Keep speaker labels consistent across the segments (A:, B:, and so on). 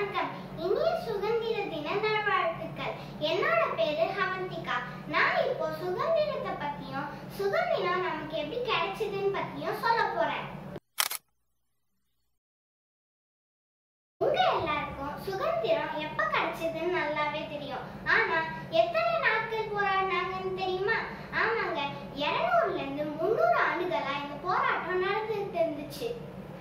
A: வணக்கம் இனிய சுதந்திர தின நல்வாழ்த்துக்கள் என்னோட பேரு ஹவந்திகா நான் இப்போ சுதந்திரத்தை பத்தியும் சுதந்திரம் நமக்கு எப்படி கிடைச்சதுன்னு பத்தியும் சொல்ல போறேன் உங்க எல்லாருக்கும் சுதந்திரம் எப்ப கிடைச்சதுன்னு நல்லாவே தெரியும் ஆனா எத்தனை நாட்கள் போராடினாங்கன்னு தெரியுமா ஆமாங்க இருநூறுல இருந்து முந்நூறு ஆண்டுகளா இந்த போராட்டம் நடந்துட்டு இருந்துச்சு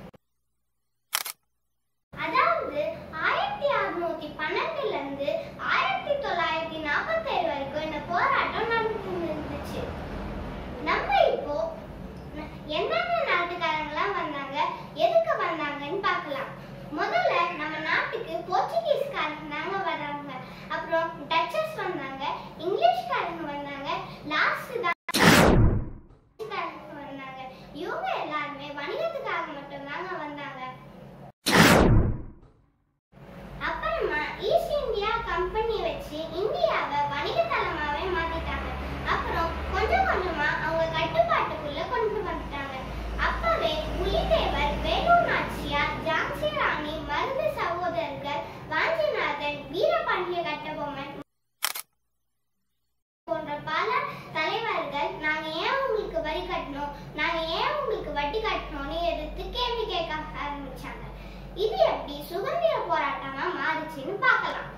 A: அதாவது ஆயிரத்தி அறுநூத்தி பன்னெண்டுல இருந்து ஆயிரத்தி தொள்ளாயிரத்தி நாற்பத்தி ஏழு வரைக்கும் இந்த போராட்டம் நடந்துட்டு இருந்துச்சு நம்ம இப்போ ந- எந்தெந்த நாட்டுக்காரங்களாம் வந்தாங்க எதுக்கு வந்தாங்கன்னு பார்க்கலாம் முதல்ல நம்ம நாட்டுக்கு போர்ச்சுகீஸ்காரங்க தாங்க வர்றாங்க அப்புறம் டச்சஸ் வந்தாங்க இங்கிலீஷ்காரங்க வந்தாங்க லாஸ்ட் தான் பிரெஞ்சுக்காரங்க வந்தாங்க இவங்க எல்லாருமே வணிகத்துக்காக மட்டும்தாங்க வந்தாங்க அப்புறமா ஈஸ்ட் இந்தியா கம்பெனி வச்சு இந்தியாவை வணிக தளமாவே மாத்திட்டாங்க அப்புறம் கொஞ்சம் கொஞ்சமா அவங்க கட்டுப்பாட்டுக்குள்ள கொண்டு வந்துட்டாங்க அப்பவே புலிதேவர் வேலூர் நாச்சியார் ஜான்சி ராணி மருது சகோதரர்கள் வாஞ்சிநாதன் வீரபாண்டிய கட்டபொம்மன் போன்ற பல தலைவர்கள் நாங்க ஏன் உங்களுக்கு வரி கட்டணும் நாங்க ஏன் உங்களுக்கு வட்டி கட்டணும்னு எதிர்த்து கேள்வி கேட்க ஆரம்பிச்சாங்க இது எப்படி சுதந்திர போராட்டமா மாறுச்சுன்னு பார்க்கலாம்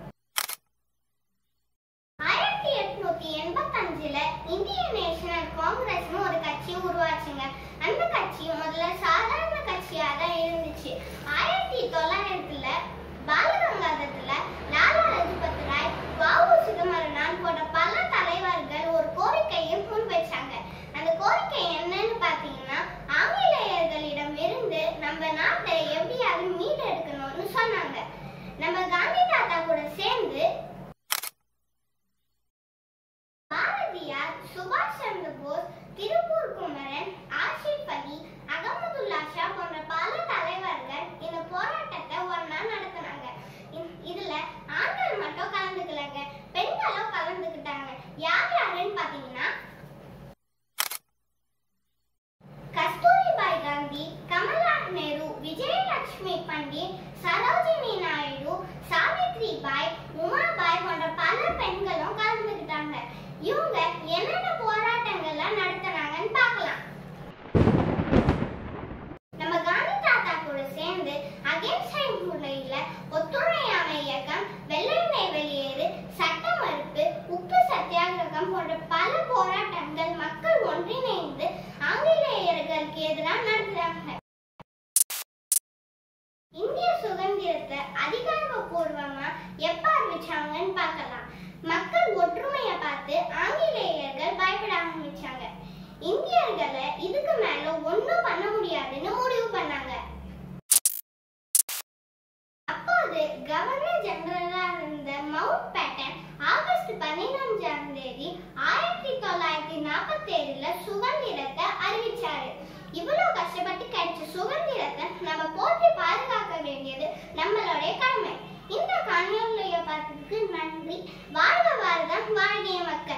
A: ஆயிரத்தி எட்நூத்தி எண்பத்தஞ்சுல இந்திய நேஷனல் காங்கிரஸ்னு ஒரு கட்சி உருவாச்சுங்க அந்த கட்சி முதல்ல சாதாரண கட்சியா தான் இருந்துச்சு ஆயிரத்தி தொள்ளாயிரத்துல பாலகங்காதரத்துல லாலா லஜபத் ராய் வாவு சிதம்பரனார் போன்ற பல தலைவர்கள் ஒரு கோரிக்கையை முன் வச்சாங்க அந்த கோரிக்கை என்னன்னு பாத்தீங்கன்னா ஆங்கிலேயர்களிடம் இருந்து நம்ம நாட்டை எப்படியாவது மீட்டெடுக்கணும்னு சொன்னாங்க நம்ம காந்தி தாத்தா கூட சேர்ந்து பாரதியார் சுபாஷ் சந்திர போஸ் திருப்பூர் குமரன் ஆசிப் அலி அகமதுல்லா ஷா போன்ற பல தலைவர்கள் இந்த போராட்டத்தை ஒரு நாள் நடத்தினாங்க இ- இதுல ஆண்கள் மட்டும் கலந்துக்கலங்க பெண்களும் கலந்துக்கிட்டாங்க யார் யாருன்னு பாத்தீங்கன்னா கஸ்தூரிபாய் காந்தி கமலா நேரு விஜயலட்சுமி பண்டிட் சரோஜினி நாயுடு சாவித்ரி பாய் உமாபாய் போன்ற பல பெண்களும் கலந்துக்கிட்டாங்க இவங்க என்னென்ன போராட்டங்கள்லாம் நடத்துனாங்கன்னு பார்க்கலாம் நம்ம காந்தி தாத்தா கூட சேர்ந்து அகிம்சை முறையில ஒத்துழையாமை இயக்கம் வெள்ளையனை வெளியேறு சட்ட மறுப்பு உப்பு சத்தியாகிரகம் போன்ற பல போராட்டங்கள் மக்கள் ஒன்றிணைந்து ஆங்கிலேயர்களுக்கு எதிராக நடத்துறாங்க இந்திய சுதந்திரத்தை அதிகாரப்பூர்வமா எப்ப அறிவிச்சாங்கன்னு பார்க்கலாம் மக்கள் ஒற்றுமையை பார்த்து ஆங்கிலேயர்கள் பயப்பட ஆரம்பிச்சாங்க இந்தியர்களை இதுக்கு மேல ஒண்ணும் பண்ண முடியாதுன்னு முடிவு பண்ணாங்க அப்போது கவர்னர் ஜெனரலா இருந்த மவுண்ட் பேட்டன் ஆகஸ்ட் பதினஞ்சாம் தேதி ஆயிரத்தி தொள்ளாயிரத்தி நாற்பத்தி ஏழுல சுதந்திரத்தை அறிவிச்சாரு இவ்வளவு கஷ்டப்பட்டு கிடைச்ச சுதந்திரத்தை நம்ம போற்றி பாதுகாக்க வேண்டியது நம்மளுடைய கடமை இந்த காணொலியை பார்த்ததுக்கு நன்றி வாழ்க வாழ்க வாழ்கிய மக்கள்